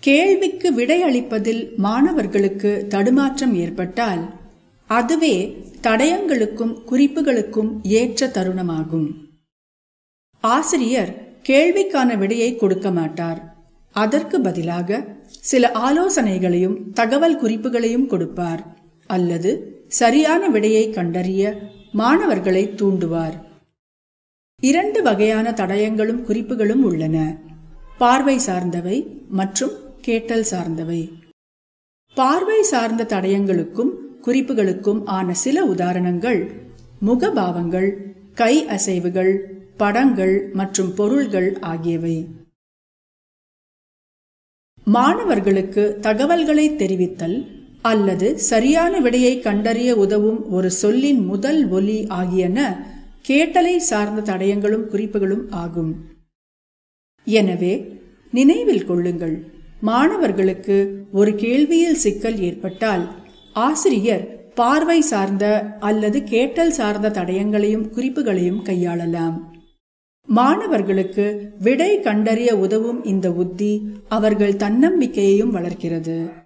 கேள்விக்கு விடையளிப்பதில் மாணவர்களுக்கு தடுமாற்றம் ஏற்பட்டால் அதுவே தடயங்களுக்கும் குறிப்புகளுக்கும் ஏற்ற தருணமாகும் ஆசிரியர் கேள்விக்கான விடையை கொடுக்க மாட்டார் அதற்கு பதிலாக சில ஆலோசனைகளையும் தகவல் குறிப்புகளையும் கொடுப்பார் அல்லது சரியான விடையை கண்டறிய மாணவர்களை தூண்டுவார் இரண்டு வகையான தடயங்களும் குறிப்புகளும் உள்ளன பார்வை சார்ந்தவை மற்றும் கேட்டல் சார்ந்தவை பார்வை சார்ந்த தடயங்களுக்கும் குறிப்புகளுக்கும் ஆன சில உதாரணங்கள் முகபாவங்கள் கை அசைவுகள் படங்கள் மற்றும் பொருள்கள் ஆகியவை மாணவர்களுக்கு தகவல்களை தெரிவித்தல் அல்லது சரியான விடையை கண்டறிய உதவும் ஒரு சொல்லின் முதல் ஒலி ஆகியன கேட்டலை சார்ந்த தடயங்களும் குறிப்புகளும் ஆகும் எனவே நினைவில் கொள்ளுங்கள் மாணவர்களுக்கு ஒரு கேள்வியில் சிக்கல் ஏற்பட்டால் ஆசிரியர் பார்வை சார்ந்த அல்லது கேட்டல் சார்ந்த தடயங்களையும் குறிப்புகளையும் கையாளலாம் மாணவர்களுக்கு விடை கண்டறிய உதவும் இந்த உத்தி அவர்கள் தன்னம்பிக்கையையும் வளர்க்கிறது